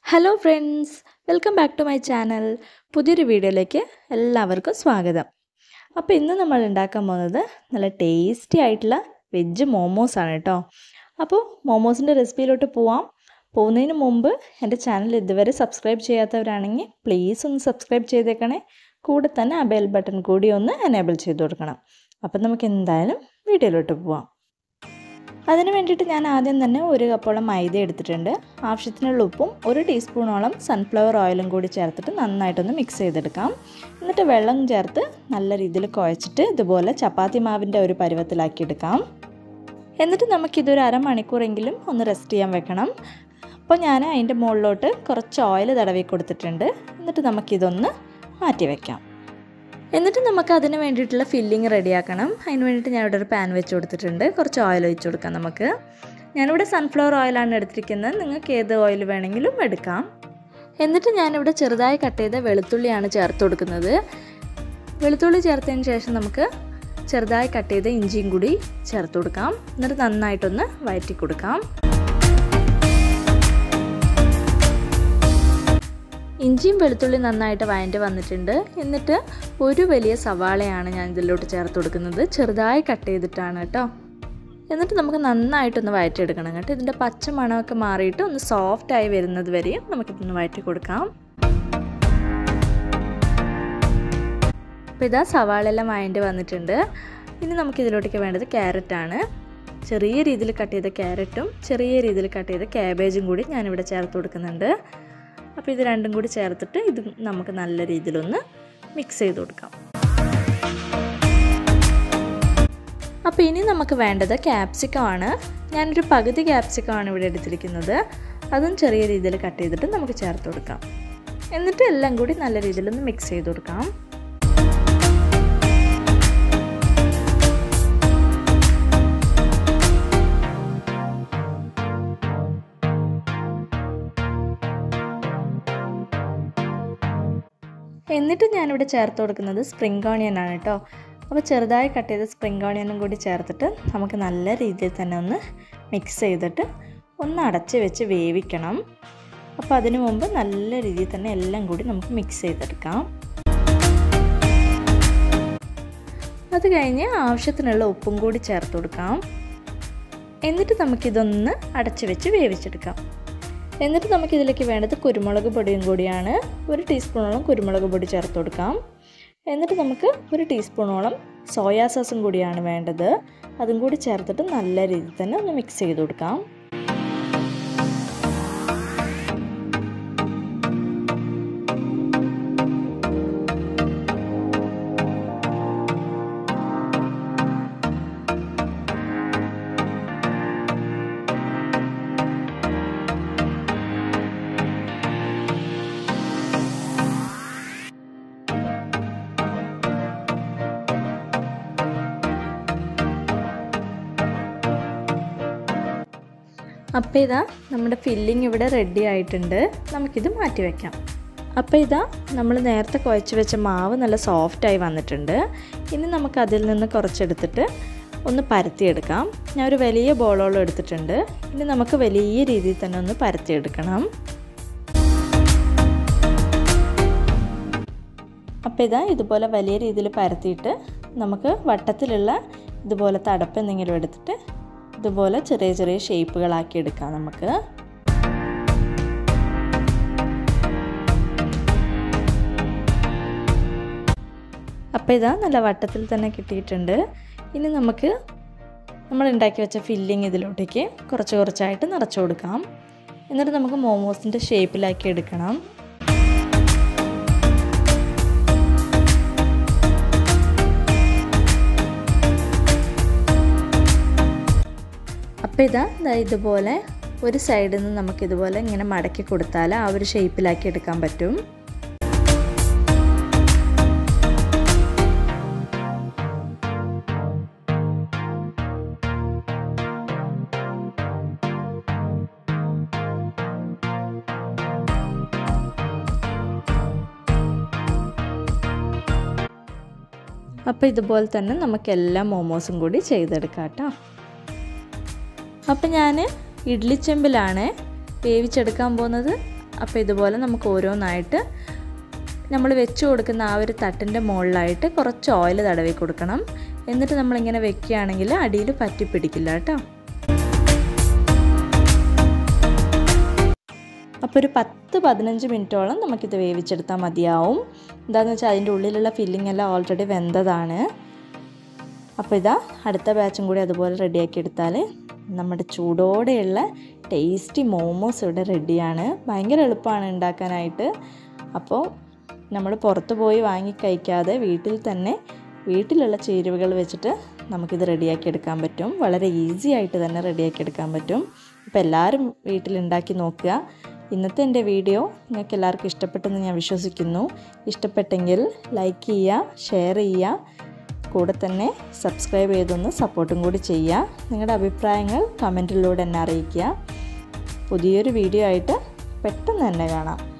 hello friends welcome back to my channel പുതിയൊരു വീഡിയോയിലേക്ക് എല്ലാവർക്കും സ്വാഗതം അപ്പോൾ ഇന്ന് നമ്മൾ ഉണ്ടാക്കാൻ പോകുന്നത് നല്ല ടേസ്റ്റി ആയിട്ടുള്ള വെജ് മോമോസ് ആണ് കേട്ടോ അപ്പോൾ മോമോസിൻ്റെ റെസിപ്പിയിലോട്ട് പോവാം പോകുന്നതിന് മുമ്പ് എൻ്റെ ചാനൽ ഇതുവരെ സബ്സ്ക്രൈബ് ചെയ്യാത്തവരാണെങ്കിൽ പ്ലീസ് ഒന്ന് സബ്സ്ക്രൈബ് ചെയ്തേക്കണേ കൂടെ തന്നെ ആ ബെൽ ബട്ടൺ കൂടി ഒന്ന് എനേബിൾ ചെയ്ത് കൊടുക്കണം അപ്പം നമുക്ക് എന്തായാലും വീഡിയോയിലോട്ട് പോവാം അതിന് വേണ്ടിയിട്ട് ഞാൻ ആദ്യം തന്നെ ഒരു കപ്പോളം മൈദ എടുത്തിട്ടുണ്ട് ആവശ്യത്തിനുള്ള ഉപ്പും ഒരു ടീസ്പൂണോളം സൺഫ്ലവർ ഓയിലും കൂടി ചേർത്തിട്ട് നന്നായിട്ടൊന്ന് മിക്സ് ചെയ്തെടുക്കാം എന്നിട്ട് വെള്ളം ചേർത്ത് നല്ല രീതിയിൽ കുഴച്ചിട്ട് ഇതുപോലെ ചപ്പാത്തി മാവിൻ്റെ ഒരു പരുവത്തിലാക്കി എടുക്കാം എന്നിട്ട് നമുക്കിതൊരു അരമണിക്കൂറെങ്കിലും ഒന്ന് റെസ്റ്റ് ചെയ്യാൻ വെക്കണം അപ്പോൾ ഞാൻ അതിൻ്റെ മുകളിലോട്ട് കുറച്ച് ഓയിൽ തടവി കൊടുത്തിട്ടുണ്ട് എന്നിട്ട് നമുക്കിതൊന്ന് മാറ്റി വയ്ക്കാം എന്നിട്ട് നമുക്ക് അതിന് വേണ്ടിയിട്ടുള്ള ഫില്ലിങ് റെഡിയാക്കണം അതിന് വേണ്ടിയിട്ട് ഞാനിവിടെ ഒരു പാൻ വെച്ച് കൊടുത്തിട്ടുണ്ട് കുറച്ച് ഓയിൽ ഒഴിച്ച് കൊടുക്കാം നമുക്ക് ഞാനിവിടെ സൺഫ്ലവർ ഓയിലാണ് എടുത്തിരിക്കുന്നത് നിങ്ങൾക്ക് ഏത് ഓയിൽ വേണമെങ്കിലും എടുക്കാം എന്നിട്ട് ഞാനിവിടെ ചെറുതായി കട്ട് ചെയ്ത വെളുത്തുള്ളിയാണ് ചേർത്ത് കൊടുക്കുന്നത് വെളുത്തുള്ളി ചേർത്തതിന് ശേഷം നമുക്ക് ചെറുതായി കട്ട് ചെയ്ത ഇഞ്ചിയും കൂടി ചേർത്ത് കൊടുക്കാം എന്നിട്ട് നന്നായിട്ടൊന്ന് വഴറ്റി കൊടുക്കാം ഇഞ്ചിയും വെളുത്തുള്ളി നന്നായിട്ട് വഴറ്റി വന്നിട്ടുണ്ട് എന്നിട്ട് ഒരു വലിയ സവാളയാണ് ഞാൻ ഇതിലോട്ട് ചേർത്ത് കൊടുക്കുന്നത് ചെറുതായി കട്ട് ചെയ്തിട്ടാണ് കേട്ടോ എന്നിട്ട് നമുക്ക് നന്നായിട്ടൊന്ന് വഴറ്റിയെടുക്കണം കേട്ടോ ഇതിൻ്റെ പച്ച മണമൊക്കെ മാറിയിട്ട് ഒന്ന് സോഫ്റ്റായി വരുന്നത് വരെയും നമുക്കിതൊന്ന് വഴറ്റി കൊടുക്കാം അപ്പോൾ ഇതാ സവാളെല്ലാം വഴണ്ടി വന്നിട്ടുണ്ട് ഇനി നമുക്കിതിലോട്ടേക്ക് വേണ്ടത് ക്യാരറ്റാണ് ചെറിയ രീതിയിൽ കട്ട് ചെയ്ത ക്യാരറ്റും ചെറിയ രീതിയിൽ കട്ട് ചെയ്ത ക്യാബേജും കൂടി ഞാനിവിടെ ചേർത്ത് കൊടുക്കുന്നുണ്ട് അപ്പോൾ ഇത് രണ്ടും കൂടി ചേർത്തിട്ട് ഇത് നമുക്ക് നല്ല രീതിയിലൊന്ന് മിക്സ് ചെയ്ത് കൊടുക്കാം അപ്പോൾ ഇനി നമുക്ക് വേണ്ടത് ക്യാപ്സിക്കം ആണ് ഞാനൊരു പകുതി ക്യാപ്സിക്കം ആണ് ഇവിടെ എടുത്തിരിക്കുന്നത് അതും ചെറിയ രീതിയിൽ കട്ട് ചെയ്തിട്ട് നമുക്ക് ചേർത്ത് കൊടുക്കാം എന്നിട്ട് എല്ലാം കൂടി നല്ല രീതിയിലൊന്ന് മിക്സ് ചെയ്ത് കൊടുക്കാം എന്നിട്ട് ഞാനിവിടെ ചേർത്ത് കൊടുക്കുന്നത് സ്പ്രിംഗ് ഓണിയൻ ആണ് കേട്ടോ അപ്പോൾ ചെറുതായി കട്ട് ചെയ്ത സ്പ്രിംഗ് ഓണിയനും കൂടി ചേർത്തിട്ട് നമുക്ക് നല്ല രീതിയിൽ തന്നെ ഒന്ന് മിക്സ് ചെയ്തിട്ട് ഒന്ന് അടച്ച് വെച്ച് വേവിക്കണം അപ്പോൾ അതിനു മുമ്പ് നല്ല രീതിയിൽ തന്നെ എല്ലാം കൂടി നമുക്ക് മിക്സ് ചെയ്തെടുക്കാം അത് കഴിഞ്ഞ് ആവശ്യത്തിനുള്ള ഉപ്പും കൂടി ചേർത്ത് കൊടുക്കാം എന്നിട്ട് നമുക്കിതൊന്ന് അടച്ച് വെച്ച് വേവിച്ചെടുക്കാം എന്നിട്ട് നമുക്കിതിലേക്ക് വേണ്ടത് കുരുമുളക് പൊടിയും കൂടിയാണ് ഒരു ടീസ്പൂണോളം കുരുമുളക് പൊടി ചേർത്ത് കൊടുക്കാം എന്നിട്ട് നമുക്ക് ഒരു ടീസ്പൂണോളം സോയാ സോസും കൂടിയാണ് വേണ്ടത് അതും കൂടി ചേർത്തിട്ട് നല്ല രീതിയിൽ തന്നെ ഒന്ന് മിക്സ് ചെയ്ത് കൊടുക്കാം അപ്പോൾ ഇതാ നമ്മുടെ ഫില്ലിംഗ് ഇവിടെ റെഡി ആയിട്ടുണ്ട് നമുക്കിത് മാറ്റി വയ്ക്കാം അപ്പോൾ ഇതാ നമ്മൾ നേരത്തെ കുഴച്ച് വെച്ച മാവ് നല്ല സോഫ്റ്റായി വന്നിട്ടുണ്ട് ഇനി നമുക്ക് അതിൽ നിന്ന് കുറച്ചെടുത്തിട്ട് ഒന്ന് പരത്തിയെടുക്കാം ഞാൻ ഒരു വലിയ ബോളോളം എടുത്തിട്ടുണ്ട് ഇനി നമുക്ക് വലിയ രീതിയിൽ തന്നെ ഒന്ന് പരത്തിയെടുക്കണം അപ്പോൾ ഇതാ ഇതുപോലെ വലിയ രീതിയിൽ പരത്തിയിട്ട് നമുക്ക് വട്ടത്തിലുള്ള ഇതുപോലത്തെ അടപ്പ് എന്തെങ്കിലും എടുത്തിട്ട് ഇതുപോലെ ചെറിയ ചെറിയ ഷേപ്പുകളാക്കി എടുക്കാം നമുക്ക് അപ്പോൾ ഇതാ നല്ല വട്ടത്തിൽ തന്നെ കിട്ടിയിട്ടുണ്ട് ഇനി നമുക്ക് നമ്മൾ ഉണ്ടാക്കി വെച്ച ഫില്ലിങ് ഇതിലോട്ടേക്ക് കുറച്ച് കുറച്ചായിട്ട് നിറച്ചു കൊടുക്കാം എന്നിട്ട് നമുക്ക് മോമോസിൻ്റെ ഷേപ്പിലാക്കി എടുക്കണം അപ്പോൾ ഇതാ ഇതുപോലെ ഒരു സൈഡിൽ നിന്ന് നമുക്കിതുപോലെ ഇങ്ങനെ മടക്കി കൊടുത്താൽ ആ ഒരു ഷേപ്പിലാക്കി എടുക്കാൻ പറ്റും അപ്പോൾ ഇതുപോലെ തന്നെ നമുക്ക് എല്ലാ മോമോസും കൂടി ചെയ്തെടുക്കാം കേട്ടോ അപ്പം ഞാൻ ഇഡ്ലിച്ചെമ്പിലാണ് വേവിച്ചെടുക്കാൻ പോകുന്നത് അപ്പോൾ ഇതുപോലെ നമുക്ക് ഓരോന്നായിട്ട് നമ്മൾ വെച്ച് കൊടുക്കുന്ന ആ ഒരു തട്ടിൻ്റെ മുകളിലായിട്ട് കുറച്ച് ഓയിൽ തടവി കൊടുക്കണം എന്നിട്ട് നമ്മളിങ്ങനെ വെക്കുകയാണെങ്കിൽ അടിയിൽ പറ്റി പിടിക്കില്ല കേട്ടോ അപ്പോൾ ഒരു പത്ത് പതിനഞ്ച് മിനിറ്റോളം നമുക്കിത് വേവിച്ചെടുത്താൽ മതിയാവും എന്താണെന്ന് വെച്ചാൽ അതിൻ്റെ ഉള്ളിലുള്ള ഫില്ലിംഗ് എല്ലാം ഓൾറെഡി വെന്തതാണ് അപ്പോൾ ഇതാ അടുത്ത ബാച്ചും കൂടി അതുപോലെ റെഡിയാക്കി എടുത്താൽ നമ്മുടെ ചൂടോടെയുള്ള ടേസ്റ്റി മോമോസ് ഇവിടെ റെഡിയാണ് ഭയങ്കര എളുപ്പമാണ് ഉണ്ടാക്കാനായിട്ട് അപ്പോൾ നമ്മൾ പുറത്ത് പോയി വാങ്ങി കഴിക്കാതെ വീട്ടിൽ തന്നെ വീട്ടിലുള്ള ചേരുവകൾ വെച്ചിട്ട് നമുക്കിത് റെഡിയാക്കി എടുക്കാൻ പറ്റും വളരെ ഈസി ആയിട്ട് തന്നെ റെഡിയാക്കി എടുക്കാൻ പറ്റും അപ്പോൾ എല്ലാവരും വീട്ടിലുണ്ടാക്കി നോക്കുക ഇന്നത്തെ എൻ്റെ വീഡിയോ നിങ്ങൾക്ക് എല്ലാവർക്കും ഇഷ്ടപ്പെട്ടെന്ന് ഞാൻ വിശ്വസിക്കുന്നു ഇഷ്ടപ്പെട്ടെങ്കിൽ ലൈക്ക് ചെയ്യുക ഷെയർ ചെയ്യുക കൂടെ തന്നെ സബ്സ്ക്രൈബ് ചെയ്തൊന്ന് സപ്പോർട്ടും കൂടി ചെയ്യുക നിങ്ങളുടെ അഭിപ്രായങ്ങൾ കമൻറ്റിലൂടെ എന്നെ അറിയിക്കുക പുതിയൊരു വീഡിയോ ആയിട്ട് പെട്ടെന്ന് തന്നെ കാണാം